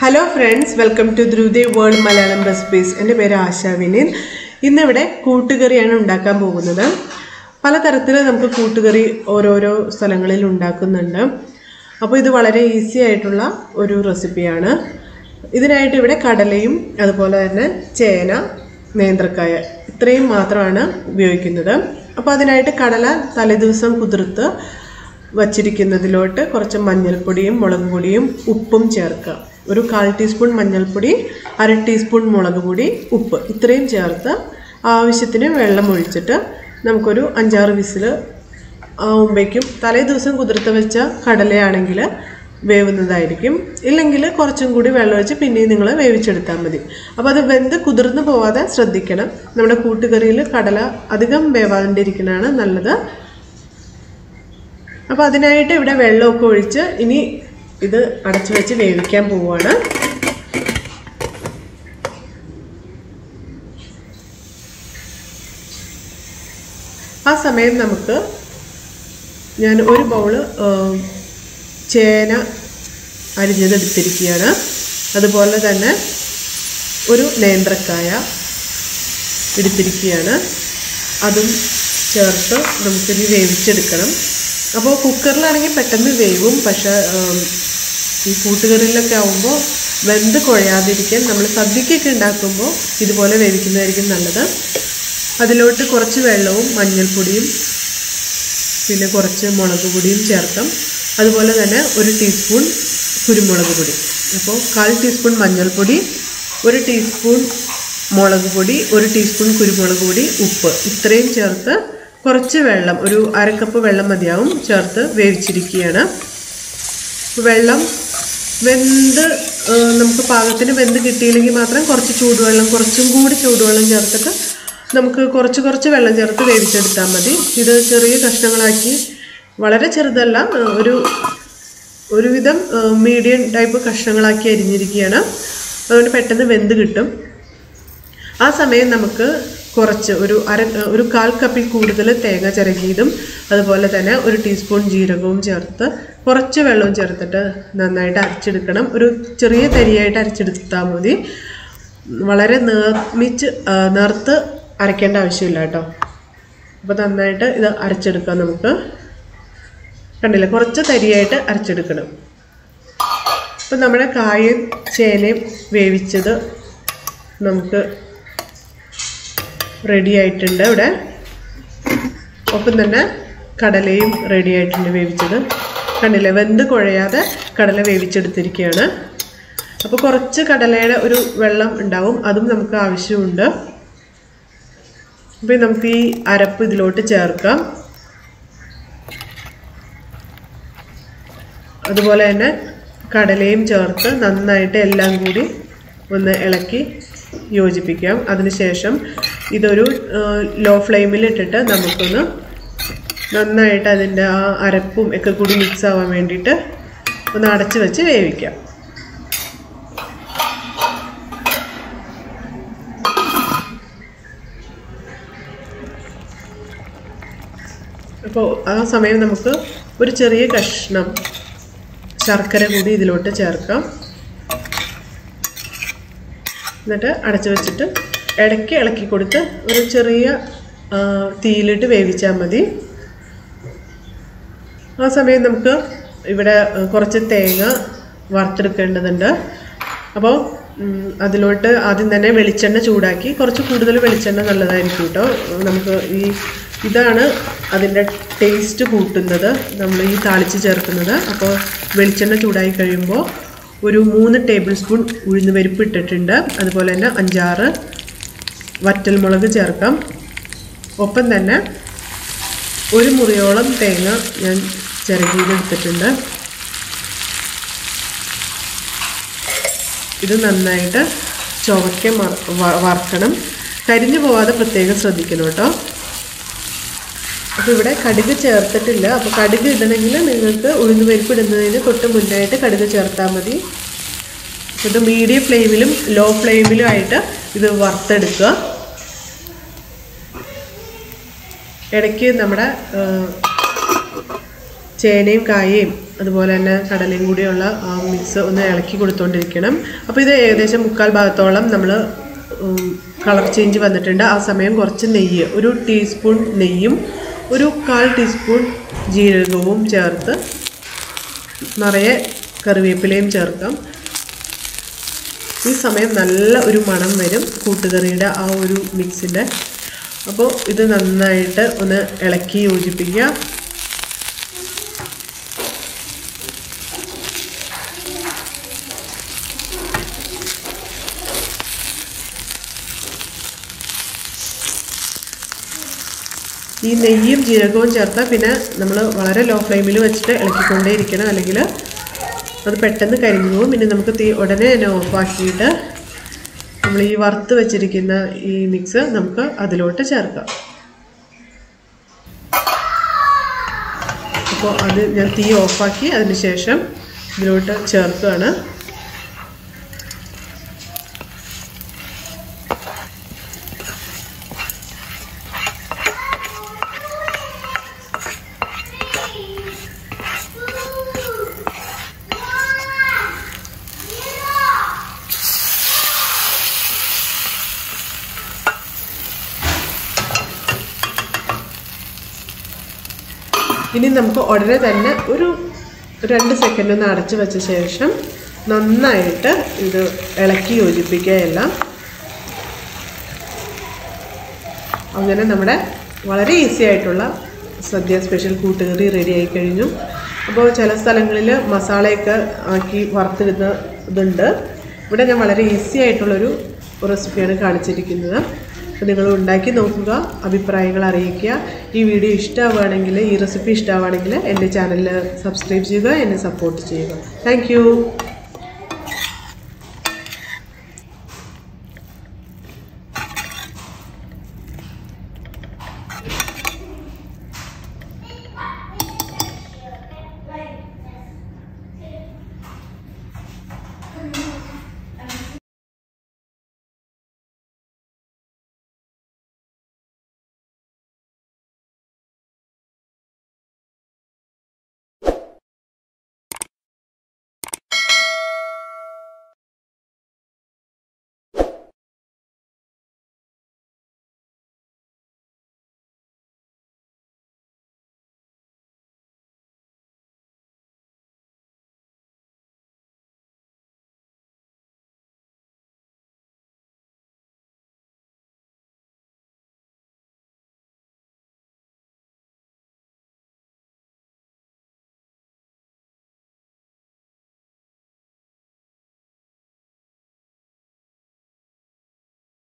hello friends welcome to Dhruvadev world Malayalam recipes എൻ്റെ പേര് ആശാ വിനീൻ ഇന്നിവിടെ കൂട്ടുകറിയാണ് ഉണ്ടാക്കാൻ പോകുന്നത് പലതരത്തിൽ നമുക്ക് കൂട്ടുകറി ഓരോരോ സ്ഥലങ്ങളിൽ ഉണ്ടാക്കുന്നുണ്ട് അപ്പോൾ ഇത് വളരെ ഈസി ആയിട്ടുള്ള ഒരു റെസിപ്പിയാണ് ഇതിനായിട്ട് ഇവിടെ കടലയും അതുപോലെ തന്നെ ചേന നേന്ത്രക്കായ ഇത്രയും മാത്രമാണ് ഉപയോഗിക്കുന്നത് അപ്പോൾ അതിനായിട്ട് കടല തലേദിവസം കുതിർത്ത് വച്ചിരിക്കുന്നതിലോട്ട് കുറച്ച് മഞ്ഞൾപ്പൊടിയും മുളക് പൊടിയും ഉപ്പും ചേർക്കുക ഒരു കാൽ ടീസ്പൂൺ മഞ്ഞൾപ്പൊടി അര ടീസ്പൂൺ മുളക് പൊടി ഉപ്പ് ഇത്രയും ചേർത്ത് ആവശ്യത്തിന് വെള്ളം ഒഴിച്ചിട്ട് നമുക്കൊരു അഞ്ചാറ് വിസിൽ ആവുമ്പോഴേക്കും തലേ ദിവസം കുതിർത്ത് വെച്ച കടലയാണെങ്കിൽ വേവുന്നതായിരിക്കും ഇല്ലെങ്കിൽ കുറച്ചും കൂടി വെള്ളം ഒഴിച്ച് പിന്നെയും നിങ്ങൾ വേവിച്ചെടുത്താൽ മതി അപ്പോൾ അത് വെന്ത് കുതിർന്ന് പോവാതെ ശ്രദ്ധിക്കണം നമ്മുടെ കൂട്ടുകറിയിൽ കടല അധികം വേവാണ്ടിരിക്കുന്നതാണ് നല്ലത് അപ്പോൾ അതിനായിട്ട് ഇവിടെ വെള്ളമൊക്കെ ഒഴിച്ച് ഇനി ഇത് അടച്ചു വെച്ച് വേവിക്കാൻ പോവുകയാണ് ആ സമയം നമുക്ക് ഞാൻ ഒരു ബൗള് ചേന അരിഞ്ഞതെടുത്തിരിക്കുകയാണ് അതുപോലെ തന്നെ ഒരു നേന്ത്രക്കായ എടുത്തിരിക്കുകയാണ് അതും ചേർത്ത് നമുക്കിനി വേവിച്ചെടുക്കണം അപ്പോൾ കുക്കറിലാണെങ്കിൽ പെട്ടെന്ന് വേവും പക്ഷേ ഈ കൂട്ടുകറിയിലൊക്കെ ആവുമ്പോൾ വെന്ത് കുഴയാതിരിക്കാൻ നമ്മൾ സദ്യക്കൊക്കെ ഉണ്ടാക്കുമ്പോൾ ഇതുപോലെ വേവിക്കുന്നതായിരിക്കും നല്ലത് അതിലോട്ട് കുറച്ച് വെള്ളവും മഞ്ഞൾപ്പൊടിയും പിന്നെ കുറച്ച് മുളക് പൊടിയും ചേർക്കാം അതുപോലെ തന്നെ ഒരു ടീസ്പൂൺ കുരുമുളക് പൊടി അപ്പോൾ കാൽ ടീസ്പൂൺ മഞ്ഞൾപ്പൊടി ഒരു ടീസ്പൂൺ മുളക് പൊടി ഒരു ടീസ്പൂൺ കുരുമുളക് പൊടി ഉപ്പ് ഇത്രയും ചേർത്ത് കുറച്ച് വെള്ളം ഒരു അരക്കപ്പ് വെള്ളം മതിയാവും ചേർത്ത് വേവിച്ചിരിക്കുകയാണ് വെള്ളം വെന്ത് നമുക്ക് പാകത്തിന് വെന്ത് കിട്ടിയില്ലെങ്കിൽ മാത്രം കുറച്ച് ചൂടുവെള്ളം കുറച്ചും കൂടി ചൂടുവെള്ളം ചേർത്തിട്ട് നമുക്ക് കുറച്ച് കുറച്ച് വെള്ളം ചേർത്ത് വേവിച്ചെടുത്താൽ മതി ഇത് ചെറിയ കഷ്ണങ്ങളാക്കി വളരെ ചെറുതല്ല ഒരു ഒരുവിധം മീഡിയം ടൈപ്പ് കഷ്ണങ്ങളാക്കി അരിഞ്ഞിരിക്കുകയാണ് അതുകൊണ്ട് പെട്ടെന്ന് വെന്ത് കിട്ടും ആ സമയം നമുക്ക് കുറച്ച് ഒരു അര ഒരു കാൽ കപ്പിൽ കൂടുതൽ തേങ്ങ ചിരകിയതും അതുപോലെ തന്നെ ഒരു ടീസ്പൂൺ ജീരകവും ചേർത്ത് കുറച്ച് വെള്ളവും ചേർത്തിട്ട് നന്നായിട്ട് അരച്ചെടുക്കണം ഒരു ചെറിയ തരിയായിട്ട് അരച്ചെടുത്താൽ മതി വളരെ നേർമിച്ച് നേർത്ത് അരയ്ക്കേണ്ട ആവശ്യമില്ല കേട്ടോ അപ്പോൾ നന്നായിട്ട് ഇത് അരച്ചെടുക്കാം നമുക്ക് കണ്ടില്ല കുറച്ച് തരിയായിട്ട് അരച്ചെടുക്കണം അപ്പം നമ്മുടെ കായും ചേനയും വേവിച്ചത് നമുക്ക് റെഡി ആയിട്ടുണ്ട് ഇവിടെ ഒപ്പം തന്നെ കടലയും റെഡി ആയിട്ടുണ്ട് വേവിച്ചത് കണ്ടില്ലേ വെന്ത് കുഴയാതെ കടല വേവിച്ചെടുത്തിരിക്കുകയാണ് അപ്പോൾ കുറച്ച് കടലയുടെ ഒരു വെള്ളം ഉണ്ടാവും അതും നമുക്ക് ആവശ്യമുണ്ട് അപ്പോൾ നമുക്ക് ഈ അരപ്പ് ഇതിലോട്ട് ചേർക്കാം അതുപോലെ തന്നെ കടലയും ചേർത്ത് നന്നായിട്ട് എല്ലാം കൂടി ഒന്ന് ഇളക്കി യോജിപ്പിക്കാം അതിനുശേഷം ഇതൊരു ലോ ഫ്ലെയിമിൽ ഇട്ടിട്ട് നമുക്കൊന്ന് നന്നായിട്ട് അതിൻ്റെ ആ അരപ്പും ഒക്കെ കൂടി മിക്സ് ആവാൻ വേണ്ടിയിട്ട് ഒന്ന് അടച്ച് വെച്ച് വേവിക്കാം അപ്പോൾ ആ സമയം നമുക്ക് ഒരു ചെറിയ കഷ്ണം ശർക്കര കൂടി ഇതിലോട്ട് ചേർക്കാം എന്നിട്ട് അടച്ചു വെച്ചിട്ട് ഇടയ്ക്ക് ഇളക്കി കൊടുത്ത് ഒരു ചെറിയ തീയിലിട്ട് വേവിച്ചാൽ മതി ആ സമയം നമുക്ക് ഇവിടെ കുറച്ച് തേങ്ങ വറുത്തെടുക്കേണ്ടതുണ്ട് അപ്പോൾ അതിലോട്ട് ആദ്യം തന്നെ വെളിച്ചെണ്ണ ചൂടാക്കി കുറച്ച് കൂടുതൽ വെളിച്ചെണ്ണ നല്ലതായിരിക്കും കേട്ടോ നമുക്ക് ഈ ഇതാണ് അതിൻ്റെ ടേസ്റ്റ് കൂട്ടുന്നത് നമ്മൾ ഈ താളിച്ച് ചേർക്കുന്നത് അപ്പോൾ വെളിച്ചെണ്ണ ചൂടായി കഴിയുമ്പോൾ ഒരു മൂന്ന് ടേബിൾ സ്പൂൺ ഉഴുന്ന് പരിപ്പ് ഇട്ടിട്ടുണ്ട് അതുപോലെ തന്നെ അഞ്ചാറ് വറ്റൽമുളക് ചേർക്കാം ഒപ്പം തന്നെ ഒരു മുറിയോളം തേങ്ങ ഞാൻ ചിരകിയിലെടുത്തിട്ടുണ്ട് ഇത് നന്നായിട്ട് ചുവക്കെ വറുക്കണം കരിഞ്ഞു പോവാതെ പ്രത്യേകം ശ്രദ്ധിക്കണം കേട്ടോ അപ്പോൾ ഇവിടെ കടുക് ചേർത്തിട്ടില്ല അപ്പോൾ കടുക് ഇടണമെങ്കിൽ നിങ്ങൾക്ക് ഉഴുന്ന് പരിപ്പ് ഇടുന്നതിന് തൊട്ട് മുന്നായിട്ട് കടുക് ചേർത്താൽ മതി ഇത് മീഡിയം ഫ്ലെയിമിലും ലോ ഫ്ലെയിമിലും ആയിട്ട് ഇത് വറുത്തെടുക്കുക ഇടയ്ക്ക് നമ്മുടെ ചേനയും കായയും അതുപോലെ തന്നെ കടലയും കൂടിയുള്ള ആ മിക്സ് ഒന്ന് ഇളക്കി കൊടുത്തുകൊണ്ടിരിക്കണം അപ്പോൾ ഇത് ഏകദേശം മുക്കാൽ ഭാഗത്തോളം നമ്മൾ കളർ ചേഞ്ച് വന്നിട്ടുണ്ട് ആ സമയം കുറച്ച് നെയ്യ് ഒരു ടീസ്പൂൺ നെയ്യും ഒരു കാൽ ടീസ്പൂൺ ജീരകവും ചേർത്ത് നിറയെ കറിവേപ്പിലയും ചേർക്കാം ഈ സമയം നല്ല ഒരു മണം വരും കൂട്ടുകറിയുടെ ആ ഒരു മിക്സിൻ്റെ അപ്പോൾ ഇത് നന്നായിട്ട് ഒന്ന് ഇളക്കി യോജിപ്പിക്കുക ഈ നെയ്യും ജീരകവും ചേർത്താൽ പിന്നെ നമ്മൾ വളരെ ലോ ഫ്ലെയിമിൽ വെച്ചിട്ട് ഇളക്കിക്കൊണ്ടേ ഇരിക്കണം അല്ലെങ്കിൽ അത് പെട്ടെന്ന് കരിഞ്ഞു പോകും പിന്നെ നമുക്ക് തീ ഉടനെ തന്നെ ഓഫാക്കിയിട്ട് നമ്മൾ ഈ വറുത്ത് വെച്ചിരിക്കുന്ന ഈ മിക്സ് നമുക്ക് അതിലോട്ട് ചേർക്കാം അപ്പോൾ അത് ഞാൻ തീ ഓഫാക്കി അതിന് ശേഷം ഇതിലോട്ട് ചേർക്കുകയാണ് ഇനി നമുക്ക് ഉടനെ തന്നെ ഒരു രണ്ട് സെക്കൻഡ് ഒന്ന് അടച്ചു വെച്ച ശേഷം നന്നായിട്ട് ഇത് ഇളക്കി യോജിപ്പിക്കുക എല്ലാം അങ്ങനെ നമ്മുടെ വളരെ ഈസി ആയിട്ടുള്ള സദ്യ സ്പെഷ്യൽ കൂട്ടുകറി റെഡി ആയി കഴിഞ്ഞു അപ്പോൾ ചില സ്ഥലങ്ങളിൽ മസാലയൊക്കെ ആക്കി വറുത്തിടുന്ന ഇതുണ്ട് ഇവിടെ ഞാൻ വളരെ ഈസി ആയിട്ടുള്ളൊരു റെസിപ്പിയാണ് കാണിച്ചിരിക്കുന്നത് അപ്പോൾ നിങ്ങൾ ഉണ്ടാക്കി നോക്കുക അഭിപ്രായങ്ങൾ അറിയിക്കുക ഈ വീഡിയോ ഇഷ്ടമാവുകയാണെങ്കിൽ ഈ റെസിപ്പി ഇഷ്ടമാവുകയാണെങ്കിൽ എൻ്റെ ചാനൽ സബ്സ്ക്രൈബ് ചെയ്യുക എന്നെ സപ്പോർട്ട് ചെയ്യുക താങ്ക്